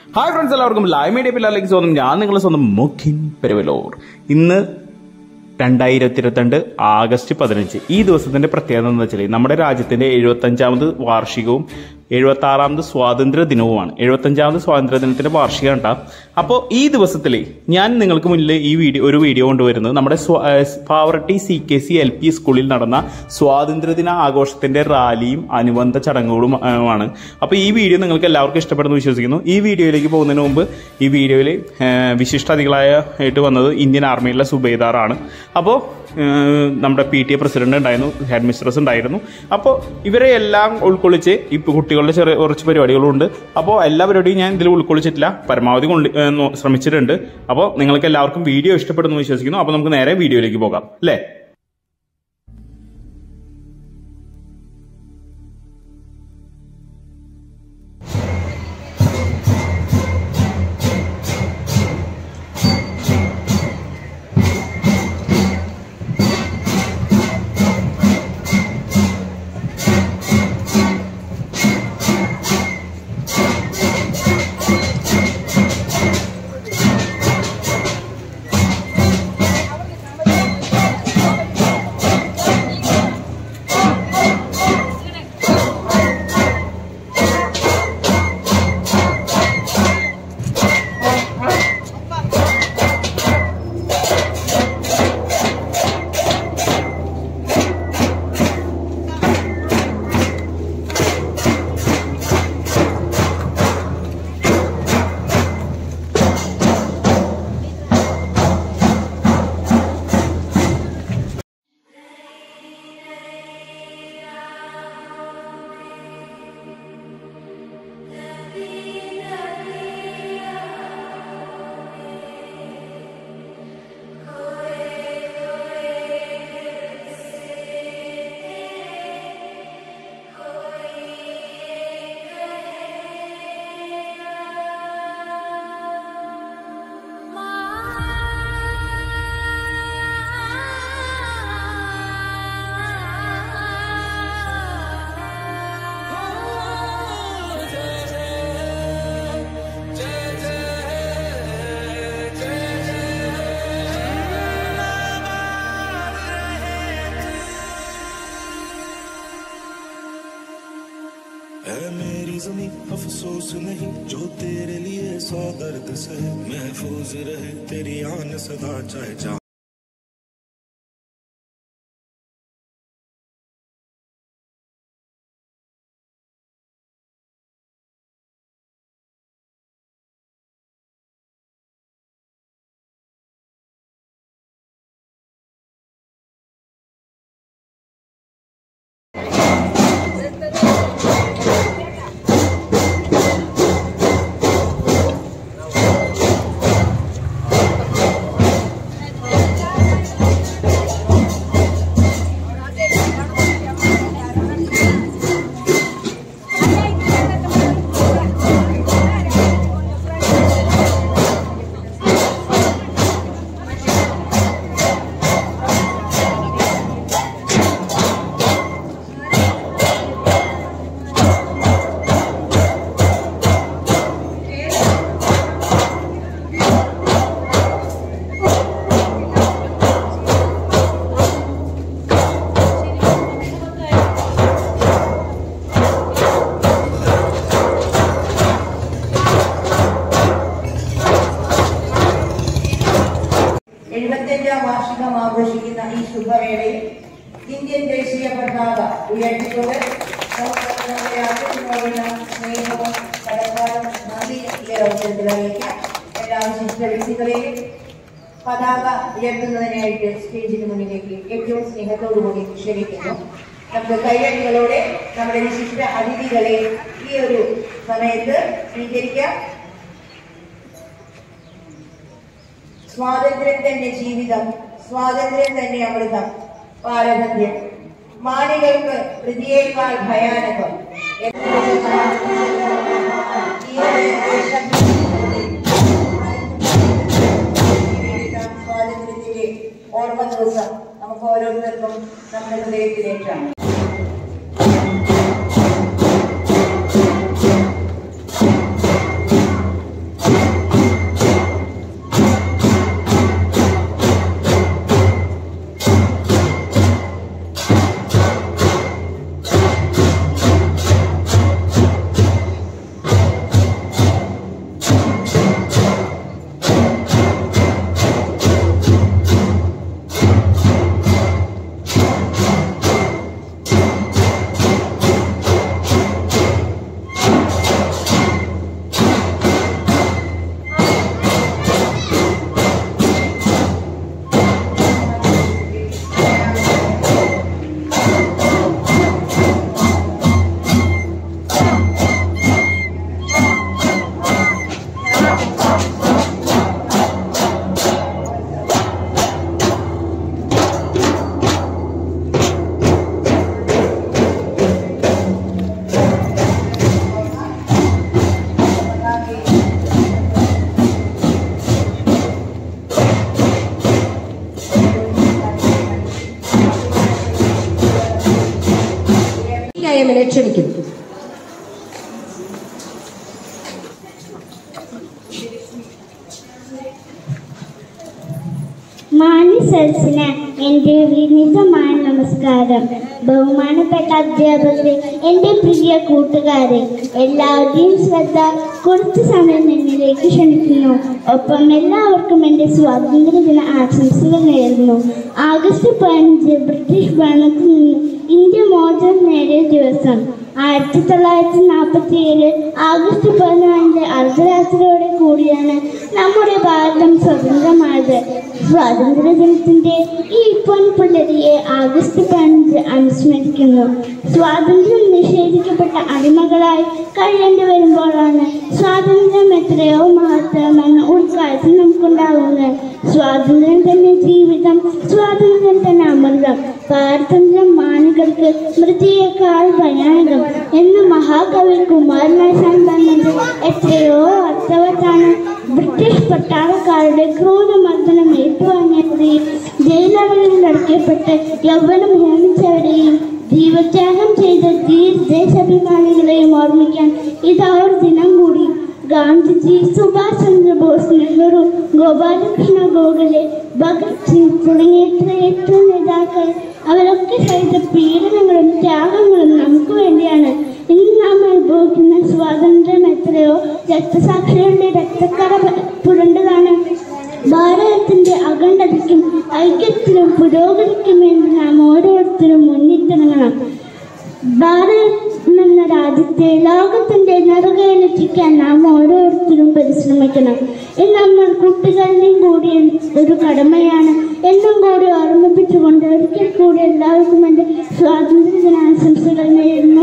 hi friends എല്ലാവർക്കും live media പിള്ളേരിലേക്ക് സ്വന്തം ഞാൻ നിങ്ങളുടെ സ്വന്തം മുഖിൻ പെരുവലോർ ഇന്ന് രണ്ടായിരത്തി ഇരുപത്തിരണ്ട് ആഗസ്റ്റ് പതിനഞ്ച് ഈ ദിവസത്തിന്റെ പ്രത്യേകത എന്ന് വെച്ചാൽ നമ്മുടെ രാജ്യത്തിന്റെ എഴുപത്തഞ്ചാമത് വാർഷികവും എഴുപത്തി ആറാമത് സ്വാതന്ത്ര്യ ദിനവുമാണ് എഴുപത്തഞ്ചാമത് സ്വാതന്ത്ര്യ ദിനത്തിന്റെ വാർഷികം ഉണ്ടാ അപ്പോൾ ഈ ദിവസത്തിൽ ഞാൻ നിങ്ങൾക്ക് മുന്നിൽ ഈ വീഡിയോ ഒരു വീഡിയോ കൊണ്ടുവരുന്നത് നമ്മുടെ സ്വാ- ഏഹ് Pavaratty C K C L P സ്കൂളിൽ നടന്ന സ്വാതന്ത്ര്യദിന ആഘോഷത്തിന്റെ റാലിയും അനുബന്ധ ചടങ്ങുകളും ഏഹ്, ആണ് അപ്പോൾ ഈ വീഡിയോ നിങ്ങൾക്ക് എല്ലാവർക്കും ഇഷ്ടപ്പെടുന്നു വിശ്വസിക്കുന്നു ഈ വീഡിയോയിലേക്ക് പോകുന്നതിന് മുമ്പ് ഈ വീഡിയോയിൽ വിശിഷ്ടാതികളായ ആയിട്ട് വന്നത് ഇന്ത്യൻ ആർമിയിലെ സുബേദാറാണ് അപ്പോൾ നമ്മുടെ പി ടി എ പ്രസിഡന്റ് ഉണ്ടായിരുന്നു ഹെഡ് മിസ്ട്രസ് ഉണ്ടായിരുന്നു അപ്പോൾ ഇവരെ എല്ലാം ഉൾക്കൊള്ളിച്ച് ഇപ്പോൾ കുട്ടികളുടെ ചെറിയ കുറച്ച് പരിപാടികളും ഉണ്ട് അപ്പോൾ എല്ലാ പരിപാടിയും ഞാൻ ഇതിൽ ഉൾക്കൊള്ളിച്ചിട്ടില്ല പരമാവധി കൊണ്ട് ഏഹ്, നോ- ശ്രമിച്ചിട്ടുണ്ട് അപ്പോൾ നിങ്ങൾക്ക് എല്ലാവർക്കും വീഡിയോ ഇഷ്ടപ്പെടുന്നു വിശ്വസിക്കുന്നു അപ്പോൾ നമുക്ക് നേരെ വീഡിയോയിലേക്ക് പോകാം അല്ലേ है मेरी जमी अफसोस नहीं जो तेरे लिए सौ दर्द से महफूज रहे तेरी आन सदा चाहे जा എഴുപത്തഞ്ചാം വാർഷികം ആഘോഷിക്കുന്ന ഈ ശുഭവേളയിൽ ഇന്ത്യൻ ദേശീയ പതാക ഉയർത്തിക്കൊണ്ട് നമുക്ക് നമ്മുടെ രാജ്യത്തിനോടുള്ള സ്നേഹവും കടപ്പാടും നന്ദി ഈ അവസരത്തിൽ അറിയിക്കാം എല്ലാ വിശിഷ്ട വ്യക്തികളെയും പതാക ഉയർത്തുന്നതിനായിട്ട് സ്റ്റേജിന് മുന്നിലേക്ക് ഏറ്റവും സ്നേഹത്തോടുകൂടി ക്ഷണിക്കുന്നു നമുക്ക് കൈയടികളോടെ നമ്മുടെ വിശിഷ്ട അതിഥികളെ ഈ ഒരു സമയത്ത് സ്വീകരിക്കാം സ്വാതന്ത്ര്യം തന്നെ ജീവിതം സ്വാതന്ത്ര്യം തന്നെ അമൃതം പാരതന്ത്ര്യം മാനികൾക്ക് പ്രതിയേക്കാൾ ഭയാനകം ഈ ഒരു ദേശം സ്വാതന്ത്ര്യത്തിന്റെ ഓർമ്മ ദിവസം നമുക്ക് ഓരോരുത്തർക്കും നമ്മുടെ ഹൃദയത്തിലേക്കാണ് ക്ഷണിക്കുന്നു മാന്യ സദസ്സിന് എൻ്റെ വിനീതമായ നമസ്കാരം ബഹുമാനപ്പെട്ട അധ്യാപകരെ എൻ്റെ പ്രിയ കൂട്ടുകാരെ എല്ലാവരുടെയും ശ്രദ്ധ കുറച്ച് സമയം എന്നിലേക്ക് ക്ഷണിക്കുന്നു ഒപ്പം എല്ലാവർക്കും എൻ്റെ സ്വാതന്ത്ര്യദിന ആശംസകൾ നേരുന്നു ആഗസ്റ്റ് പതിനഞ്ച് ബ്രിട്ടീഷ് ഭരണത്തിൽ നിന്ന് ഇന്ത്യ മോചനം നേടിയ ദിവസം ആയിരത്തി തൊള്ളായിരത്തി നാൽപ്പത്തി ഏഴ് ആഗസ്റ്റ് പതിനാലിന് അർദ്ധരാത്രിയോടെ കൂടിയാണ് നമ്മുടെ ഭാരതം സ്വതന്ത്രമായത് സ്വാതന്ത്ര്യ ദിനത്തിന്റെ ഈ പൊൻപുലരിയെ ആഗസ്റ്റ് പതിനഞ്ച് അനുസ്മരിക്കുന്നു സ്വാതന്ത്ര്യം നിഷേധിക്കപ്പെട്ട അടിമകളായി കഴിയേണ്ടി വരുമ്പോഴാണ് സ്വാതന്ത്ര്യം എത്രയോ മഹത്തരമെന്ന ഉൾക്കാഴ്ച നമുക്കുണ്ടാകുന്നത് സ്വാതന്ത്ര്യം തന്നെ ജീവിതം സ്വാതന്ത്ര്യം തന്നെ അമൃതം പാരതന്ത്ര്യം മാനികൾക്ക് മൃതിയേക്കാൾ ഭയാനകം എന്ന് മഹാകവി കുമാരനാശാൻ പറഞ്ഞത് എത്രയോ അർത്ഥവത്താണ് ബ്രിട്ടീഷ് പട്ടാളക്കാരുടെ ക്രൂരമർദ്ദനം ഏറ്റുവാങ്ങിയവരെയും ജയിലറകളിൽ അടയ്ക്കപ്പെട്ട് യൗവനം ഹോമിച്ചവരെയും ജീവത്യാഗം ചെയ്ത ധീർ ദേശാഭിമാനികളെയും ഓർമ്മിക്കാൻ ഇതാ ഒരു ദിനം കൂടി ഗാന്ധിജി സുഭാഷ് ചന്ദ്രബോസ് നെഹ്റു ഗോപാലകൃഷ്ണ ഗോഖലെ ഭഗത് സിംഗ് തുടങ്ങിയ എത്രയെത്ര നേതാക്കൾ അവരൊക്കെ സഹിത പീഡനങ്ങളും ത്യാഗങ്ങളും നമുക്ക് വേണ്ടിയാണ് ഇന്ന് നാം അനുഭവിക്കുന്ന സ്വാതന്ത്ര്യം എത്രയോ രക്തസാക്ഷികളുടെ രക്തക്കറ പുരണ്ടതാണ് ഭാരതത്തിന്റെ അഖണ്ഡതയ്ക്കും ഐക്യത്തിനും പുരോഗതിക്കും വേണ്ടി നാം ഓരോരുത്തരും മുന്നിട്ടിറങ്ങണം ഭാരതം എന്ന രാജ്യത്തെ ലോകത്തിന്റെ നെറുകയിലെത്തിക്കാൻ നാം ഓരോരുത്തരും പരിശ്രമിക്കണം ഇത് നമ്മൾ കുട്ടികളുടെയും കൂടി ഒരു കടമയാണ് എന്നും കൂടി ഓർമ്മിപ്പിച്ചുകൊണ്ട് ഒരിക്കൽ കൂടി എല്ലാവർക്കും എൻ്റെ സ്വാതന്ത്ര്യ ദിനാശംസകൾ നേരുന്നു